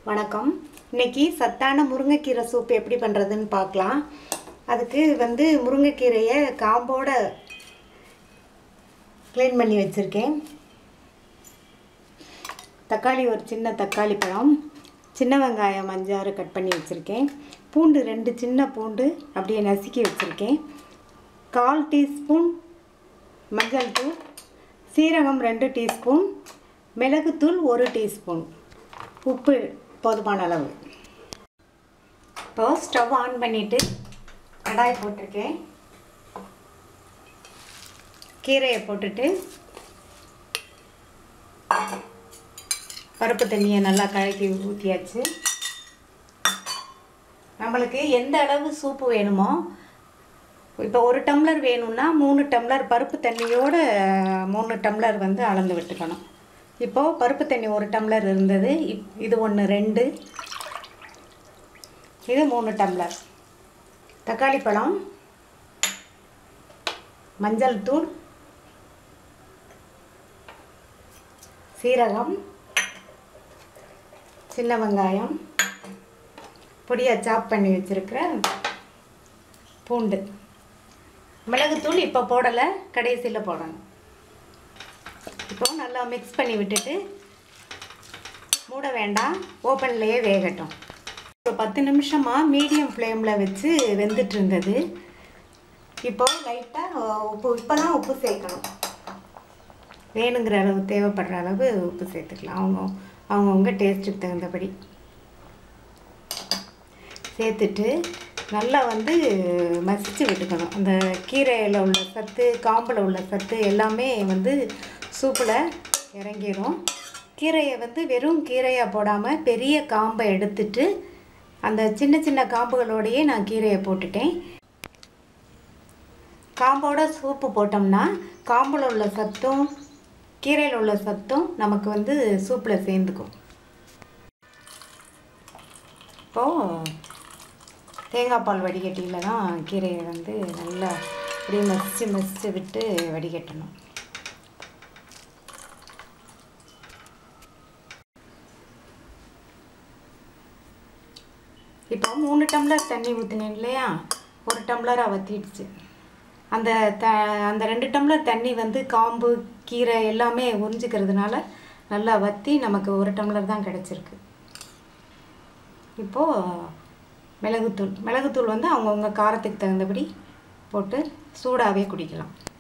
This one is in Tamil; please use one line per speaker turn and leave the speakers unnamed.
வணக்கம் இன்னைக்கு சத்தான முருங்கைக்கீரை சூப் எப்படி பண்ணுறதுன்னு பார்க்கலாம் அதுக்கு வந்து முருங்கைக்கீரையை காம்போட க்ளீன் பண்ணி வச்சுருக்கேன் தக்காளி ஒரு சின்ன தக்காளி பழம் சின்ன வெங்காயம் அஞ்சாறு கட் பண்ணி வச்சுருக்கேன் பூண்டு ரெண்டு சின்ன பூண்டு அப்படியே நசுக்கி வச்சுருக்கேன் கால் டீஸ்பூன் மஞ்சள் தூள் சீரகம் ரெண்டு டீஸ்பூன் மிளகுத்தூள் ஒரு டீஸ்பூன் உப்பு போதுமான அளவு இப்போ ஸ்டவ் ஆன் பண்ணிவிட்டு கடாய் போட்டிருக்கேன் கீரையை போட்டுட்டு பருப்பு தண்ணியை நல்லா கலக்கி ஊற்றியாச்சு நம்மளுக்கு எந்த அளவு சூப்பு வேணுமோ இப்போ ஒரு டம்ளர் வேணும்னா மூணு டம்ளர் பருப்பு தண்ணியோட மூணு டம்ளர் வந்து அளந்து விட்டுக்கணும் இப்போது பருப்பு தண்ணி ஒரு டம்ளர் இருந்தது இப் இது ஒன்று ரெண்டு இது மூணு டம்ளர் தக்காளி பழம் மஞ்சள் தூள் சீரகம் சின்ன வெங்காயம் பொடியாக சாப் பண்ணி வச்சுருக்கிற பூண்டு மிளகுத்தூள் இப்போ போடலை கடைசியில் போடணும் இப்போ நல்லா மிக்ஸ் பண்ணி விட்டுட்டு மூட வேண்டாம் ஓப்பன்லேயே வேகட்டும் ஒரு பத்து நிமிஷமாக மீடியம் ஃப்ளேமில் வச்சு வெந்துட்டு இருந்தது இப்போ லைட்டாக உப்பு இப்போ தான் உப்பு சேர்க்கணும் வேணுங்கிற அளவு தேவைப்படுற அளவு உப்பு சேர்த்துக்கலாம் அவங்க அவங்கவுங்க டேஸ்ட்டுக்கு தகுந்தபடி சேர்த்துட்டு நல்லா வந்து மசிச்சு விட்டுக்கணும் அந்த கீரையில் உள்ள சத்து காம்பில் உள்ள சத்து எல்லாமே வந்து சூப்பில் இறங்கிடும் கீரையை வந்து வெறும் கீரையாக போடாமல் பெரிய காம்பை எடுத்துட்டு அந்த சின்ன சின்ன காம்புகளோடையே நான் கீரையை போட்டுட்டேன் காம்போட சூப்பு போட்டோம்னா காம்பில் உள்ள சத்தும் கீரையில் உள்ள சத்தும் நமக்கு வந்து சூப்பில் சேர்ந்துக்கும் இப்போது தேங்காய் பால் வடிகட்டியில் தான் கீரையை வந்து நல்லா அப்படியே மசிச்சு மசிச்சு விட்டு வடிகட்டணும் இப்போ மூணு டம்ளர் தண்ணி ஊற்றினேன் இல்லையா ஒரு டம்ளராக வற்றிடுச்சு அந்த த அந்த ரெண்டு டம்ளர் தண்ணி வந்து காம்பு கீரை எல்லாமே உறிஞ்சிக்கிறதுனால நல்லா வற்றி நமக்கு ஒரு டம்ளர் தான் கிடச்சிருக்கு இப்போது மிளகுத்தூள் மிளகுத்தூள் வந்து அவங்கவுங்க காரத்துக்கு தகுந்தபடி போட்டு சூடாகவே குடிக்கலாம்